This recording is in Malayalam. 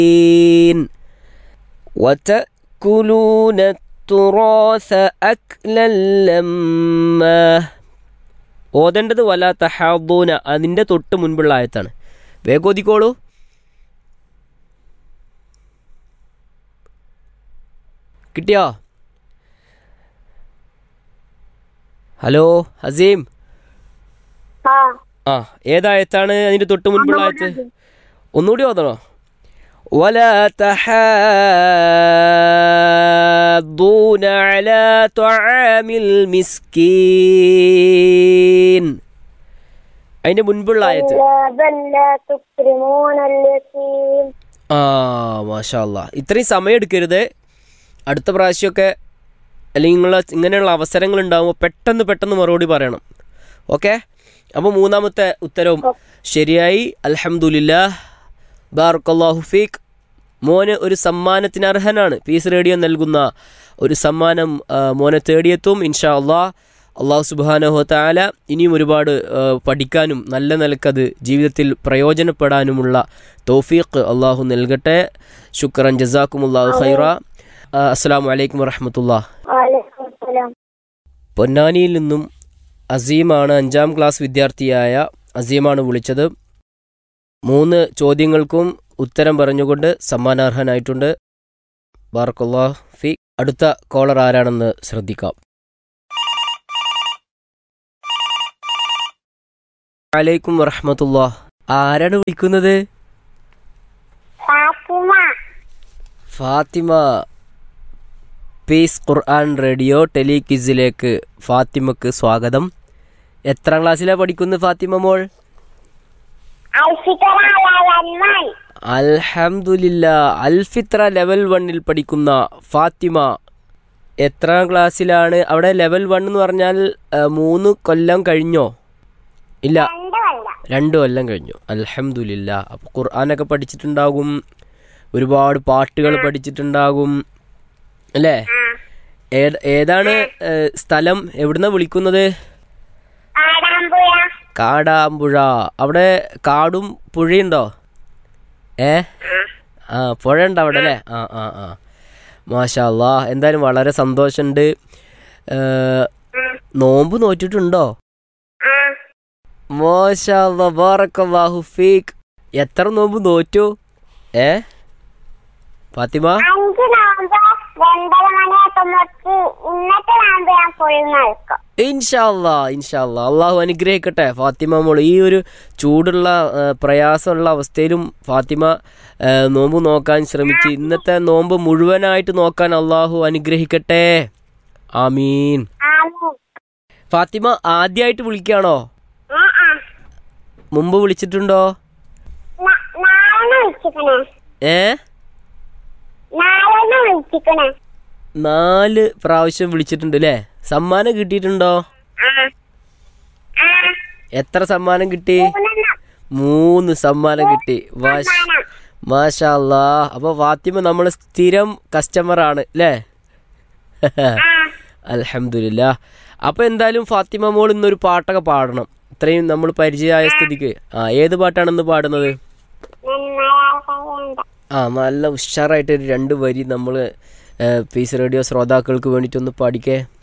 وتأكلون التراث أكلا لما ഓതേണ്ടത് വല തഹാദൂന അതിൻ്റെ തൊട്ട് മുൻപുള്ള ആയത്താണ് വേഗം ഓതിക്കോളൂ കിട്ടിയോ ഹലോ ഹസീം ആ ആ ഏതായത്താണ് അതിൻ്റെ തൊട്ട് മുൻപുള്ള ആയത്ത് ഒന്നുകൂടി ഓതണോ ولا تحاضون على طعام المسكين അതിന്റെ മുൻപുള്ള ആയത്ത് بل لا تكرمون اليتيم ആ മാഷാ അല്ലാ ഇത്രയും സമയം എടുക്കരുത് അടുത്ത പ്രാവശ്യമൊക്കെ അല്ലെങ്കിൽ നിങ്ങൾ ഇങ്ങനെയുള്ള അവസരങ്ങൾ ഉണ്ടാകുമ്പോൾ പെട്ടെന്ന് പെട്ടെന്ന് മറുപടി പറയണം ഓക്കെ അപ്പോൾ മൂന്നാമത്തെ ഉത്തരവും ശരിയായി അൽഹംദുലില്ലാ ബാർക്കല്ലാഹു ഫീഖ് മോന് ഒരു സമ്മാനത്തിന് അർഹനാണ് പീസ് റേഡിയോ നൽകുന്ന ഒരു സമ്മാനം ആ, മോനെ തേടിയെത്തും ഇൻഷാ അള്ളാ അള്ളാഹു സുബാനഹു താല ഇനിയും ഒരുപാട് ആ, പഠിക്കാനും നല്ല നിലക്കത് ജീവിതത്തിൽ പ്രയോജനപ്പെടാനുമുള്ള തൗഫീഖ് അള്ളാഹു നൽകട്ടെ ശുക്രൻ ജസാക്കുമുല്ലാഹു ഖൈറ അസ്സാം വലൈക്കും വറഹമത്തുള്ള وعليكم السلام പൊന്നാനിയിൽ നിന്നും അസീമാണ് അഞ്ചാം ക്ലാസ് വിദ്യാർത്ഥിയായ അസീമാണ് വിളിച്ചത് മൂന്ന് ചോദ്യങ്ങൾക്കും ഉത്തരം പറഞ്ഞുകൊണ്ട് സമ്മാനാർഹനായിട്ടുണ്ട് ബാർക്കുല്ലാ ഫി അടുത്ത കോളർ ആരാണെന്ന് ശ്രദ്ധിക്കാം വലൈക്കും വറഹമത്തുള്ള ആരാണ് വിളിക്കുന്നത് ഫാത്തിമ ഫാത്തിമ പീസ് ഖുർആൻ റേഡിയോ ടെലിക്വിസിലേക്ക് ഫാത്തിമക്ക് സ്വാഗതം എത്രാം ക്ലാസ്സിലാണ് പഠിക്കുന്നത് ഫാത്തിമ മോൾ അൽഫിത്തറ വന്മാൻ അൽഹംദുലില്ല അൽഫിത്ര ലെവൽ വണ്ണിൽ പഠിക്കുന്ന ഫാത്തിമ എത്രാം ക്ലാസ്സിലാണ് അവിടെ ലെവൽ വൺ എന്ന് പറഞ്ഞാൽ ആ, മൂന്ന് കൊല്ലം കഴിഞ്ഞോ ഇല്ല രണ്ട് കൊല്ലം രണ്ട് കൊല്ലം കഴിഞ്ഞു അൽഹംദുലില്ല അപ്പോൾ ഖുർആനൊക്കെ പഠിച്ചിട്ടുണ്ടാകും ഒരുപാട് പാട്ടുകൾ പഠിച്ചിട്ടുണ്ടാകും അല്ലേ ഏത് ഏതാണ് ഏ, സ്ഥലം എവിടുന്ന വിളിക്കുന്നത് ആടാമ്പുഴ കാടാമ്പുഴ അവിടെ കാടും പുഴയുണ്ടോ ഏ ആ പുഴ ഉണ്ട് അവിടെ അല്ലേ ആ ആ ആ മാഷാ അല്ലാ എന്തായാലും വളരെ സന്തോഷമുണ്ട് ഏ, നോമ്പ് നോറ്റിട്ടുണ്ടോ ആ മാഷാ അല്ലാ ബാറക്കല്ലാഹു ഫീക്ക് എത്ര നോമ്പ് നോറ്റു ഏ ഫാത്തിമ അഞ്ച് നോമ്പ് രണ്ടര മണിയൊക്കെ മുറിച്ച് ഇന്നത്തെ നോമ്പ് ഞാൻ ഫുൾ നൽകും ഇൻഷാല്ലാ ഇൻഷാല്ലാ അള്ളാഹു അനുഗ്രഹിക്കട്ടെ ഫാത്തിമ മോൾ ഈ ഒരു ചൂടുള്ള ആ, പ്രയാസമുള്ള അവസ്ഥയിലും ഫാത്തിമ ആ, നോമ്പ് നോക്കാൻ ശ്രമിച്ച് ഇന്നത്തെ നോമ്പ് മുഴുവനായിട്ട് നോക്കാൻ അള്ളാഹു അനുഗ്രഹിക്കട്ടെ ആമീൻ ആമീൻ ഫാത്തിമ ആദ്യമായിട്ട് വിളിക്കുകയാണോ ആ ആ മുമ്പ് വിളിച്ചിട്ടുണ്ടോ ന- നാലെണ്ണം വിളിച്ചിക്കണേ ഏ നാലെണ്ണം വിളിച്ചിക്കണേ നാല് പ്രാവശ്യം വിളിച്ചിട്ടുണ്ട് അല്ലേ സമ്മാനം കിട്ടിയിട്ടുണ്ടോ ആ ആ എത്ര സമ്മാനം കിട്ടി മൂന്നെണ്ണം മൂന്ന് സമ്മാനം കിട്ടി മാഷ് സമ്മാനം. മാഷാ അല്ലാ അപ്പൊ ഫാത്തിമ നമ്മൾ സ്ഥിരം കസ്റ്റമർ ആണ് അല്ലേ ആ അൽഹംദുലില്ലാ അപ്പൊ എന്തായാലും ഫാത്തിമ മോൾ ഇന്നൊരു പാട്ടൊക്കെ പാടണം ഇത്രയും നമ്മൾ പരിചയമായ സ്ഥിതിക്ക് ആ ഏത് പാട്ടാണ് ഇന്ന് പാടുന്നത് നന്മയാൽ കഴിയണ്ട ആ നല്ല ഉഷാറായിട്ട് ഒരു രണ്ട് വരി നമ്മൾ പീസ് റേഡിയോ ശ്രോതാക്കൾക്ക് വേണ്ടിയിട്ടൊന്ന് പാടിക്കേ